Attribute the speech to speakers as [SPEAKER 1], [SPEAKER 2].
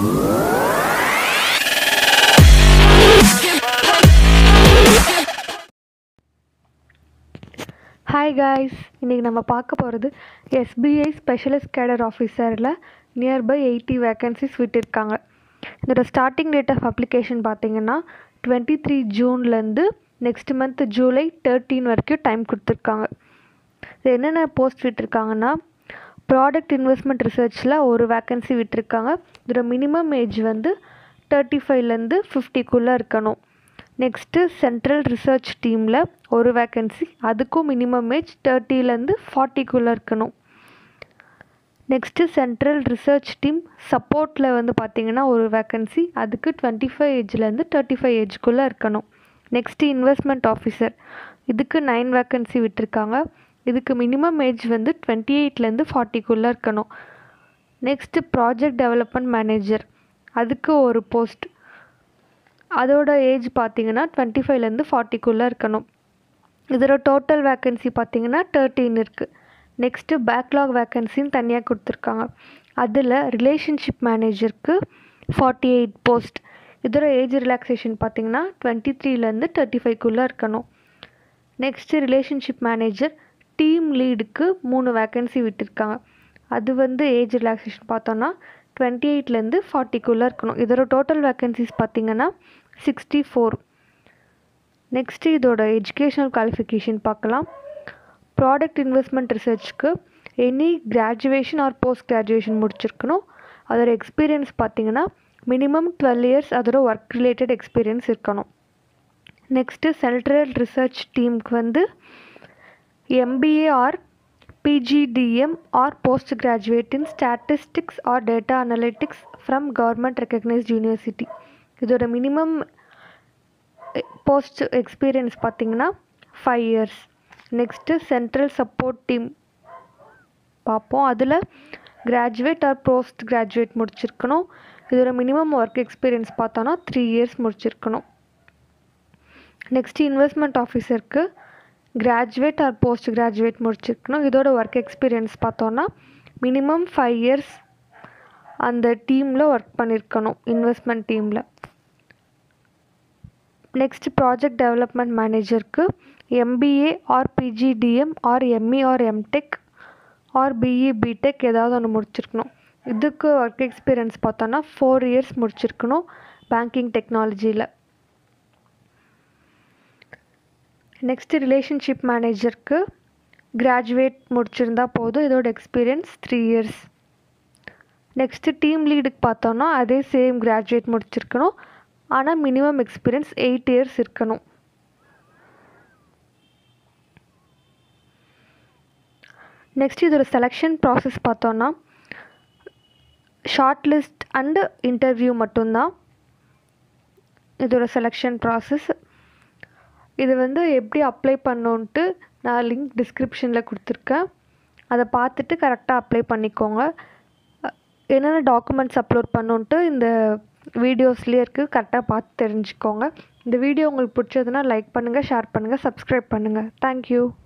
[SPEAKER 1] hi guys இன்றைக்கி நம்ம பார்க்க போகிறது எஸ்பிஐ ஸ்பெஷலிஸ்ட் கேடர் ஆஃபீஸரில் நியர்பை எயிட்டி வேக்கன்சிஸ் விட்டிருக்காங்க இதோட ஸ்டார்டிங் டேட் ஆஃப் அப்ளிகேஷன் பார்த்தீங்கன்னா டுவெண்ட்டி த்ரீ ஜூன்லேருந்து நெக்ஸ்ட் மந்த் ஜூலை தேர்ட்டீன் வரைக்கும் டைம் கொடுத்துருக்காங்க இது என்னென்ன போஸ்ட் விட்டிருக்காங்கன்னா ப்ராடக்ட் இன்வெஸ்ட்மெண்ட் ரிசர்ச்சில் ஒரு வேக்கன்சி விட்டிருக்காங்க இதோட மினிமம் ஏஜ் வந்து தேர்ட்டி ஃபைவ்லேருந்து ஃபிஃப்டிக்குள்ளே இருக்கணும் நெக்ஸ்ட்டு சென்ட்ரல் ரிசர்ச் டீமில் ஒரு வேக்கன்சி அதுக்கும் மினிமம் ஏஜ் தேர்ட்டிலேருந்து ஃபார்ட்டிக்குள்ளே இருக்கணும் நெக்ஸ்ட்டு சென்ட்ரல் ரிசர்ச் டீம் சப்போர்ட்டில் வந்து பார்த்திங்கன்னா ஒரு வேக்கன்சி அதுக்கு டுவெண்ட்டி ஃபைவ் ஏஜ்லேருந்து தேர்ட்டி ஃபைவ் ஏஜ்குள்ளே இருக்கணும் நெக்ஸ்ட்டு இன்வெஸ்ட்மெண்ட் ஆஃபீஸர் இதுக்கு நைன் வேக்கன்சி விட்டிருக்காங்க இதுக்கு மினிமம் ஏஜ் வந்து டுவெண்ட்டி எயிட்லேருந்து ஃபார்ட்டிக்குள்ளே இருக்கணும் நெக்ஸ்ட்டு ப்ராஜெக்ட் டெவலப்மெண்ட் மேனேஜர் அதுக்கு ஒரு போஸ்ட் அதோட ஏஜ் பார்த்தீங்கன்னா டுவெண்ட்டி ஃபைவ்லேருந்து ஃபார்ட்டிக்குள்ளே இருக்கணும் இதோட டோட்டல் வேக்கன்சி பார்த்தீங்கன்னா தேர்ட்டீன் இருக்குது நெக்ஸ்ட்டு பேக்லாக் வேக்கன்சின்னு தனியாக கொடுத்துருக்காங்க அதில் ரிலேஷன்ஷிப் மேனேஜருக்கு ஃபார்ட்டி எயிட் போஸ்ட் இதோட ஏஜ் ரிலாக்ஸேஷன் பார்த்தீங்கன்னா டுவெண்ட்டி த்ரீலேருந்து தேர்ட்டி ஃபைவ்க்குள்ளே இருக்கணும் நெக்ஸ்ட்டு ரிலேஷன்ஷிப் மேனேஜர் டீம் லீடுக்கு மூணு வேக்கன்சி விட்டிருக்காங்க அது வந்து ஏஜ் ரிலாக்ஸேஷன் பார்த்தோன்னா டுவெண்ட்டி எயிட்லேருந்து ஃபார்ட்டிக்குள்ளே இருக்கணும் இதோட டோட்டல் வேக்கன்சிஸ் பார்த்தீங்கன்னா சிக்ஸ்டி ஃபோர் நெக்ஸ்ட்டு இதோட எஜுகேஷ்னல் குவாலிஃபிகேஷன் பார்க்கலாம் ப்ராடக்ட் இன்வெஸ்ட்மெண்ட் ரிசர்ச்க்கு any graduation or post graduation முடிச்சிருக்கணும் அதோட எக்ஸ்பீரியன்ஸ் பார்த்தீங்கன்னா மினிமம் டுவெல் இயர்ஸ் அதோட ஒர்க் ரிலேட்டட் எக்ஸ்பீரியன்ஸ் இருக்கணும் நெக்ஸ்ட்டு சென்ட்ரல் ரிசர்ச் டீமுக்கு வந்து MBA or PGDM or post graduate in statistics or data analytics from government recognised university இதோட minimum post experience பார்த்தீங்கன்னா five years next central support team பார்ப்போம் அதில் graduate or post graduate முடிச்சிருக்கணும் இதோட minimum work experience பார்த்தோன்னா three years முடிச்சிருக்கணும் next investment ஆஃபீஸருக்கு graduate or post graduate முடிச்சிருக்கணும் இதோட ஒர்க் எக்ஸ்பீரியன்ஸ் பார்த்தோன்னா மினிமம் ஃபைவ் இயர்ஸ் அந்த டீமில் ஒர்க் பண்ணியிருக்கணும் இன்வெஸ்ட்மெண்ட் டீமில் நெக்ஸ்ட் ப்ராஜெக்ட் டெவலப்மெண்ட் மேனேஜருக்கு MBA or PGDM or ME or MTech or BE BTech ஏதாவது ஒன்று முடிச்சிருக்கணும் இதுக்கு ஒர்க் எக்ஸ்பீரியன்ஸ் பார்த்தோன்னா ஃபோர் இயர்ஸ் முடிச்சிருக்கணும் பேங்கிங் டெக்னாலஜியில் நெக்ஸ்ட்டு ரிலேஷன்ஷிப் மேனேஜருக்கு கிராஜுவேட் முடிச்சிருந்தா போதும் இதோட experience three years next team லீடுக்கு பார்த்தோன்னா அதே சேம் கிராஜுவேட் முடிச்சிருக்கணும் ஆனால் மினிமம் எக்ஸ்பீரியன்ஸ் எயிட் இயர்ஸ் இருக்கணும் நெக்ஸ்ட் இதோட செலெக்ஷன் ப்ராசஸ் பார்த்தோன்னா ஷார்ட் லிஸ்ட் அண்டு இன்டர்வியூ மட்டும்தான் இதோட செலெக்ஷன் ப்ராசஸ் இது வந்து எப்படி அப்ளை பண்ணோன்ட்டு நான் லிங்க் டிஸ்கிரிப்ஷனில் கொடுத்துருக்கேன் அதை பார்த்துட்டு கரெக்டாக அப்ளை பண்ணிக்கோங்க என்னென்ன டாக்குமெண்ட்ஸ் அப்லோட் பண்ணோன்ட்டு இந்த வீடியோஸ்லேயே இருக்குது கரெக்டாக பார்த்து தெரிஞ்சுக்கோங்க இந்த வீடியோ உங்களுக்கு பிடிச்சதுன்னா லைக் பண்ணுங்கள் ஷேர் பண்ணுங்கள் சப்ஸ்கிரைப் பண்ணுங்கள் தேங்க்யூ